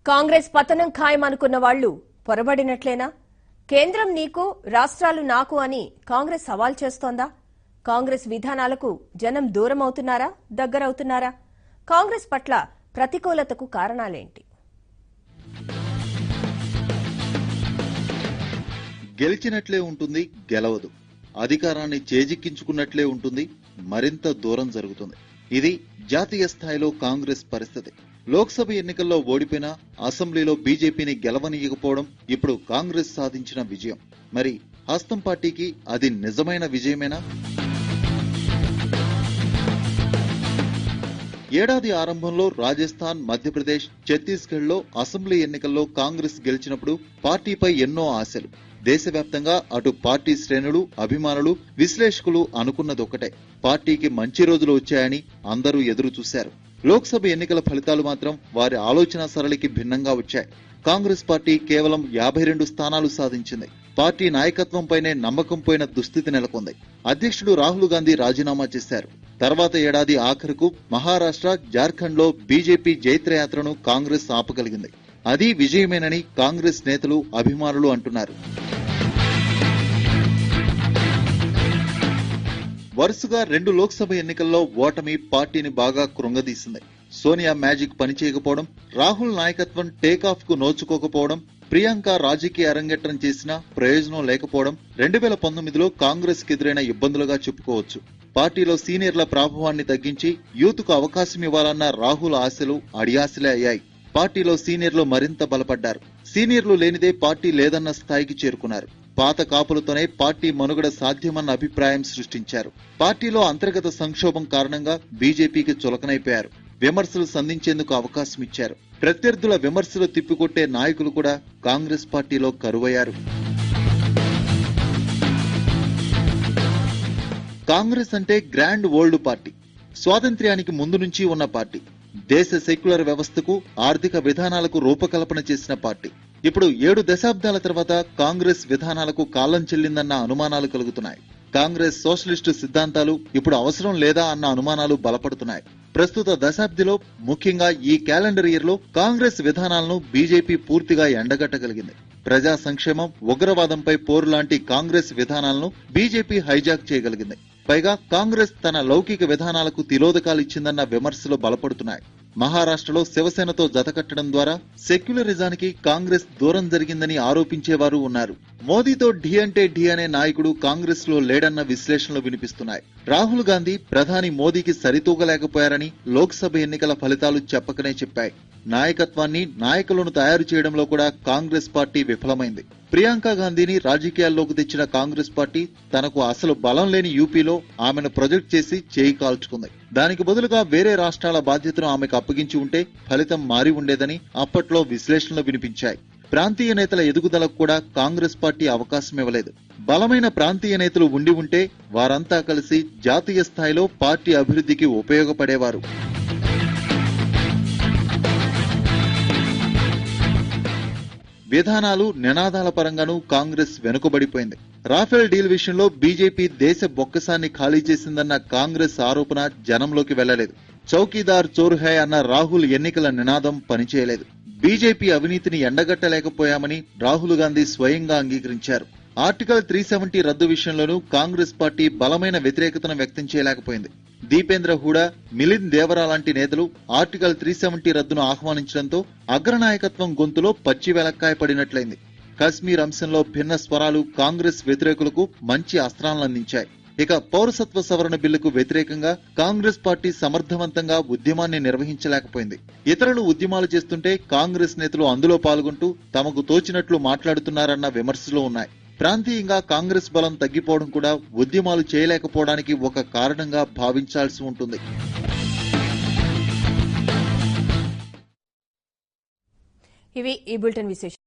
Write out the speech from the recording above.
కాంగ్రెస్ పతనం ఖాయమనుకున్న వాళ్లు పొరబడినట్లేనా కేంద్రం నీకు రాష్ట్రాలు నాకు అని కాంగ్రెస్ సవాల్ చేస్తోందా కాంగ్రెస్ విధానాలకు జనం దూరం అవుతున్నారా దగ్గరవుతున్నారా కాంగ్రెస్ పట్ల ప్రతికూలతకు కారణాలేంటి గెలిచినట్లే ఉంటుంది గెలవదు అధికారాన్ని చేజిక్కించుకున్నట్లే ఉంటుంది మరింత దూరం జరుగుతుంది ఇది జాతీయ స్థాయిలో కాంగ్రెస్ పరిస్థితి లోక్సభ ఎన్నికల్లో ఓడిపోయినా అసెంబ్లీలో బీజేపీని గెలవనీయకపోవడం ఇప్పుడు కాంగ్రెస్ సాధించిన విజయం మరి హస్తం పార్టీకి అది నిజమైన విజయమేనా ఏడాది ఆరంభంలో రాజస్థాన్ మధ్యప్రదేశ్ ఛత్తీస్గఢ్ లో అసెంబ్లీ ఎన్నికల్లో కాంగ్రెస్ గెలిచినప్పుడు పార్టీపై ఎన్నో ఆశలు దేశవ్యాప్తంగా అటు పార్టీ శ్రేణులు అభిమానులు విశ్లేషకులు అనుకున్నదొక్కటే పార్టీకి మంచి రోజులు వచ్చాయని అందరూ ఎదురు చూశారు లోక్సభ ఎన్నికల ఫలితాలు మాత్రం వారి ఆలోచన సరళికి భిన్నంగా వచ్చాయి కాంగ్రెస్ పార్టీ కేవలం యాభై రెండు స్థానాలు సాధించింది పార్టీ నాయకత్వంపైనే నమ్మకం పోయిన దుస్థితి నెలకొంది అధ్యక్షుడు రాహుల్ గాంధీ రాజీనామా చేశారు తర్వాత ఏడాది ఆఖరుకు మహారాష్ట్ర జార్ఖండ్ లో బీజేపీ జైత్రయాత్రను కాంగ్రెస్ ఆపగలిగింది అది విజయమేనని కాంగ్రెస్ నేతలు అభిమానులు అంటున్నారు వరుసగా రెండు లోక్సభ ఎన్నికల్లో ఓటమి పార్టీని బాగా కృంగదీసింది సోనియా మ్యాజిక్ పనిచేయకపోవడం రాహుల్ నాయకత్వం టేకాఫ్ కు నోచుకోకపోవడం ప్రియాంక రాజకీయ అరంగేట్రం చేసినా ప్రయోజనం లేకపోవడం రెండు వేల పంతొమ్మిదిలో కాంగ్రెస్ కు ఎదురైన ఇబ్బందులుగా చెప్పుకోవచ్చు పార్టీలో సీనియర్ల ప్రాభవాన్ని తగ్గించి యూత్ కు అవకాశం ఇవ్వాలన్న రాహుల్ ఆశలు అడియాశలే అయ్యాయి పార్టీలో సీనియర్లు మరింత బలపడ్డారు సీనియర్లు లేనిదే పార్టీ లేదన్న స్థాయికి చేరుకున్నారు పాత కాపులతోనే పార్టీ మనుగడ సాధ్యమన్న అభిప్రాయం సృష్టించారు పార్టీలో అంతర్గత సంక్షోభం కారణంగా బీజేపీకి చులకనైపోయారు విమర్శలు సంధించేందుకు అవకాశం ఇచ్చారు ప్రత్యర్థుల విమర్శలు తిప్పికొట్టే నాయకులు కూడా కాంగ్రెస్ పార్టీలో కరువయ్యారు కాంగ్రెస్ అంటే గ్రాండ్ ఓల్డ్ పార్టీ స్వాతంత్ర్యానికి ముందు నుంచి ఉన్న పార్టీ దేశ సెక్యులర్ వ్యవస్థకు ఆర్థిక విధానాలకు రూపకల్పన చేసిన పార్టీ ఇప్పుడు ఏడు దశాబ్దాల తర్వాత కాంగ్రెస్ విధానాలకు కాలం చెల్లిందన్న అనుమానాలు కలుగుతున్నాయి కాంగ్రెస్ సోషలిస్టు సిద్ధాంతాలు ఇప్పుడు అవసరం లేదా అన్న అనుమానాలు బలపడుతున్నాయి ప్రస్తుత దశాబ్దిలో ముఖ్యంగా ఈ క్యాలెండర్ ఇయర్ లో కాంగ్రెస్ విధానాలను బీజేపీ పూర్తిగా ఎండగట్టగలిగింది ప్రజా సంక్షేమం ఉగ్రవాదంపై పోరు లాంటి కాంగ్రెస్ విధానాలను బీజేపీ హైజాక్ చేయగలిగింది పైగా కాంగ్రెస్ తన లౌకిక విధానాలకు తిలోదకాలు ఇచ్చిందన్న విమర్శలు బలపడుతున్నాయి మహారాష్ట్రలో శివసేనతో జతకట్టడం ద్వారా సెక్యులరిజానికి కాంగ్రెస్ దూరం జరిగిందని ఆరోపించేవారు ఉన్నారు మోదీతో ఢీ అంటే ఢీ అనే నాయకుడు కాంగ్రెస్ లో లేడన్న విశ్లేషణలు వినిపిస్తున్నాయి రాహుల్ గాంధీ ప్రధాని మోదీకి సరితూగలేకపోయారని లోక్సభ ఎన్నికల ఫలితాలు చెప్పకనే చెప్పాయి నాయకత్వాన్ని నాయకులను తయారు చేయడంలో కూడా కాంగ్రెస్ పార్టీ విఫలమైంది ప్రియాంక గాంధీని రాజకీయాల్లోకి తెచ్చిన కాంగ్రెస్ పార్టీ తనకు అసలు బలం లేని యూపీలో ఆమెను ప్రొజెక్ట్ చేసి చేయి కాల్చుకుంది దానికి బదులుగా వేరే రాష్ట్రాల బాధ్యతను ఆమెకు అప్పగించి ఉంటే ఫలితం మారి ఉండేదని అప్పట్లో విశ్లేషణలు వినిపించాయి ప్రాంతీయ నేతల ఎదుగుదలకు కూడా కాంగ్రెస్ పార్టీ అవకాశం ఇవ్వలేదు బలమైన ప్రాంతీయ నేతలు ఉండి ఉంటే వారంతా కలిసి జాతీయ స్థాయిలో పార్టీ అభివృద్ధికి ఉపయోగపడేవారు విధానాలు నినాదాల పరంగానూ కాంగ్రెస్ వెనుకబడిపోయింది రాఫెల్ డీల్ విషయంలో బీజేపీ దేశ బొక్కసాన్ని ఖాళీ చేసిందన్న కాంగ్రెస్ ఆరోపణ జనంలోకి వెళ్లలేదు చౌకీదార్ చోర్ హై అన్న రాహుల్ ఎన్నికల నినాదం పనిచేయలేదు బీజేపీ అవినీతిని ఎండగట్టలేకపోయామని రాహుల్ గాంధీ స్వయంగా అంగీకరించారు ఆర్టికల్ త్రీ సెవెంటీ రద్దు విషయంలోనూ కాంగ్రెస్ పార్టీ బలమైన వ్యతిరేకతను వ్యక్తం చేయలేకపోయింది దీపేంద్ర హూడా మిలింద్ దేవరా లాంటి నేతలు ఆర్టికల్ త్రీ సెవెంటీ రద్దును ఆహ్వానించడంతో అగ్రనాయకత్వం గొంతులో పచ్చి వెలక్కాయ పడినట్లయింది కశ్మీర్ అంశంలో భిన్న స్వరాలు కాంగ్రెస్ వ్యతిరేకులకు మంచి అస్త్రాలను అందించాయి ఇక పౌరసత్వ సవరణ బిల్లుకు వ్యతిరేకంగా కాంగ్రెస్ పార్టీ సమర్థవంతంగా ఉద్యమాన్ని నిర్వహించలేకపోయింది ఇతరులు ఉద్యమాలు చేస్తుంటే కాంగ్రెస్ నేతలు అందులో పాల్గొంటూ తమకు తోచినట్లు మాట్లాడుతున్నారన్న విమర్శలు ఉన్నాయి ప్రాంతీయంగా కాంగ్రెస్ బలం తగ్గిపోవడం కూడా ఉద్యమాలు చేయలేకపోవడానికి ఒక కారణంగా భావించాల్సి ఉంటుంది ఇవి ఈ బులెటిన్ విశేషం